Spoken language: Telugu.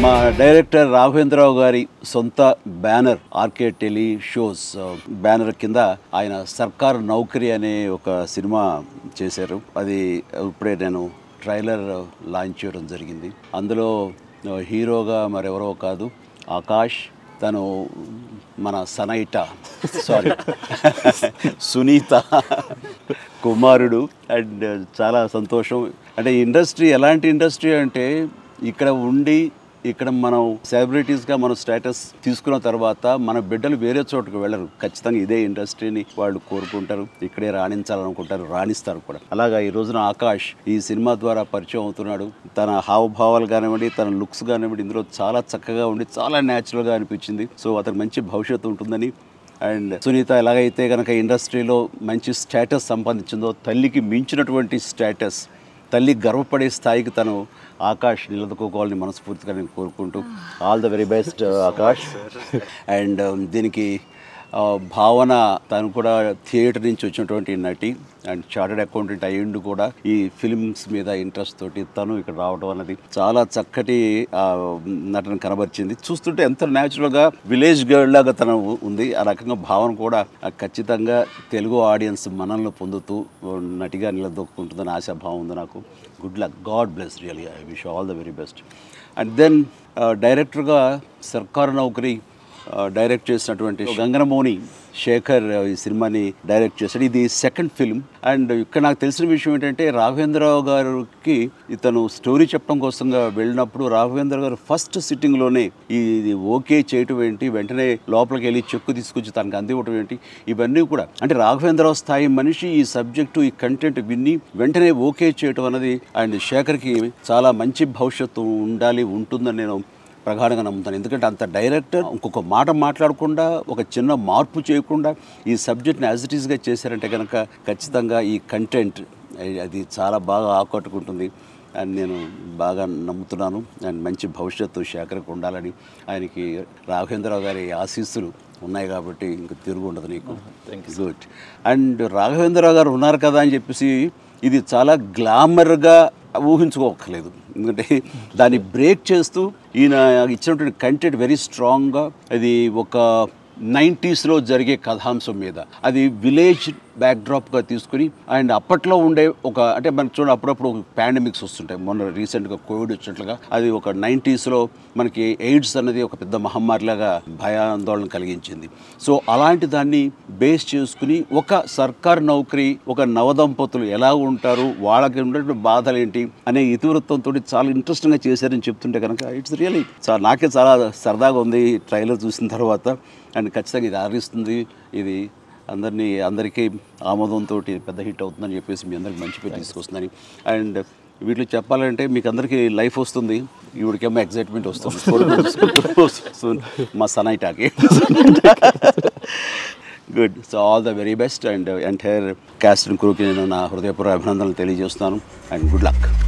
మా డైరెక్టర్ రాఘవేంద్రరావు గారి సొంత banner RK tele shows banner కింద ఆయన సర్కార్ నౌకరీ అనే ఒక సినిమా చేశారు అది ఇప్పుడే నేను ట్రైలర్ లాంచ్ చేయడం జరిగింది అందులో ఆ, హీరోగా మరెవరో కాదు ఆకాష్ తను మన సనైట సారీ సునీత కుమారుడు అండ్ చాలా సంతోషం అంటే ఇండస్ట్రీ ఎలాంటి ఇండస్ట్రీ అంటే ఇక్కడ ఉండి ఇక్కడ మనం సెలబ్రిటీస్గా మనం స్టేటస్ తీసుకున్న తర్వాత మన బిడ్డలు వేరే చోటుకు వెళ్ళరు ఖచ్చితంగా ఇదే ఇండస్ట్రీని వాళ్ళు కోరుకుంటారు ఇక్కడే రాణించాలనుకుంటారు రాణిస్తారు కూడా అలాగా ఈ రోజున ఆకాష్ ఈ సినిమా ద్వారా పరిచయం అవుతున్నాడు తన హావభావాలు కానివ్వండి తన లుక్స్ కానివ్వండి ఇందులో చాలా చక్కగా ఉండి చాలా న్యాచురల్గా అనిపించింది సో అతనికి మంచి భవిష్యత్తు ఉంటుందని అండ్ సునీత ఎలాగైతే కనుక ఇండస్ట్రీలో మంచి స్టేటస్ సంపాదించిందో తల్లికి మించినటువంటి స్టేటస్ తల్లి గర్వపడే స్థాయికి తను ఆకాష్ నిలదొక్కుకోవాలని మనస్ఫూర్తిగా నేను కోరుకుంటూ all the very best Akash and దీనికి ఆ, భావన తను కూడా థియేటర్ నుంచి వచ్చినటువంటి నటి అండ్ చార్టెడ్ అకౌంటెంట్ అయ్యిండు కూడా ఈ ఫిల్మ్స్ మీద ఇంట్రెస్ట్ తోటి తను ఇక్కడ రావడం అన్నది చాలా చక్కటి ఆ, నటన కనబరిచింది చూస్తుంటే ఎంత న్యాచురల్గా విలేజ్ గర్ల్ లాగా తను ఉంది ఆ రకంగా భావన కూడా ఆ, ఖచ్చితంగా తెలుగు ఆడియన్స్ మనల్ని పొందుతూ నటిగా నిలదొక్కుంటుందని ఆశాభావం ఉంది నాకు good luck God bless really I wish all the very best and then డైరెక్టర్గా సర్కార్ నౌకరీ ఆ, డైరెక్ట్ చేసినటువంటి గంగనమోని శేఖర్ ఆ, ఈ సినిమాని డైరెక్ట్ చేశాడు ఇది సెకండ్ ఫిల్మ్ అండ్ ఇక్కడ నాకు తెలిసిన విషయం ఏంటంటే రాఘవేంద్రరావు గారికి ఇతను స్టోరీ చెప్పడం కోసంగా వెళ్ళినప్పుడు రాఘవేంద్ర గారు ఫస్ట్ సిట్టింగ్లోనే ఇది ఓకే చేయటం ఏంటి వెంటనే లోపలికి వెళ్ళి చెక్కు తీసుకొచ్చి తనకు అందివ్వటం ఏంటి ఇవన్నీ కూడా అంటే రాఘవేంద్రరావు స్థాయి మనిషి ఈ సబ్జెక్టు ఈ కంటెంట్ విని వెంటనే ఓకే చేయటం అనేది అండ్ శేఖర్కి చాలా మంచి భవిష్యత్తు ఉండాలి ఉంటుందని నేను ప్రగాఢంగా నమ్ముతాను ఎందుకంటే అంత డైరెక్టర్ ఇంకొక మాట మాట్లాడకుండా ఒక చిన్న మార్పు చేయకుండా ఈ సబ్జెక్ట్ని యాజ్ ఇట్ ఈస్గా చేశారంటే కనుక ఖచ్చితంగా ఈ కంటెంట్ అది చాలా బాగా ఆకట్టుకుంటుంది అని నేను బాగా నమ్ముతున్నాను అండ్ మంచి భవిష్యత్తు శేఖర్కి ఉండాలని ఆయనకి రాఘవేంద్రరావు గారి ఆశీస్సులు ఉన్నాయి కాబట్టి ఇంక తిరుగు ఉండదు నీకు గుడ్ అండ్ రాఘవేంద్రరావు గారు ఉన్నారు కదా అని చెప్పేసి ఇది చాలా గ్లామర్గా ఊహించుకోకర్లేదు ఎందుకంటే దాన్ని బ్రేక్ చేస్తూ ఈయన ఇచ్చినటువంటి కంటెంట్ వెరీ స్ట్రాంగ్గా అది ఒక నైంటీస్లో జరిగే కథాంశం మీద అది విలేజ్ బ్యాక్డ్రాప్గా తీసుకుని అండ్ అప్పట్లో ఉండే ఒక అంటే మనకు చూడండి అప్పుడప్పుడు పాండమిక్స్ వస్తుంటాయి మొన్న రీసెంట్గా కోవిడ్ వచ్చినట్లుగా అది ఒక నైంటీస్లో మనకి ఎయిడ్స్ అన్నది ఒక పెద్ద మహమ్మారిలాగా భయాందోళన కలిగించింది సో అలాంటి దాన్ని బేస్ చేసుకుని ఒక సర్కార్ నౌకరీ ఒక నవదంపతులు ఎలా ఉంటారు వాళ్ళకి ఉన్నటువంటి బాధలు ఏంటి అనే ఇతివృత్తంతో చాలా ఇంట్రెస్టింగ్గా చేశారని చెప్తుంటే కనుక ఇట్స్ రియలీ చాలా నాకే చాలా సరదాగా ఉంది ట్రైలర్ చూసిన తర్వాత అండ్ ఖచ్చితంగా ఇది ఆరిస్తుంది ఇది అందరినీ అందరికీ ఆమోదంతో పెద్ద హిట్ అవుతుందని చెప్పేసి మీ అందరికి మంచి పేరు తీసుకొస్తుందని అండ్ వీటిలో చెప్పాలంటే మీకు అందరికీ లైఫ్ వస్తుంది ఈవిడికేమో ఎగ్జైట్మెంట్ వస్తుంది కొడుకుని చూసుకుంటూ వస్తుంది. మా సనైటాకి good so all the very best and entire cast క్రూకి నేను నా హృదయపూర్వ అభినందనలు తెలియజేస్తున్నాను అండ్ గుడ్ లక్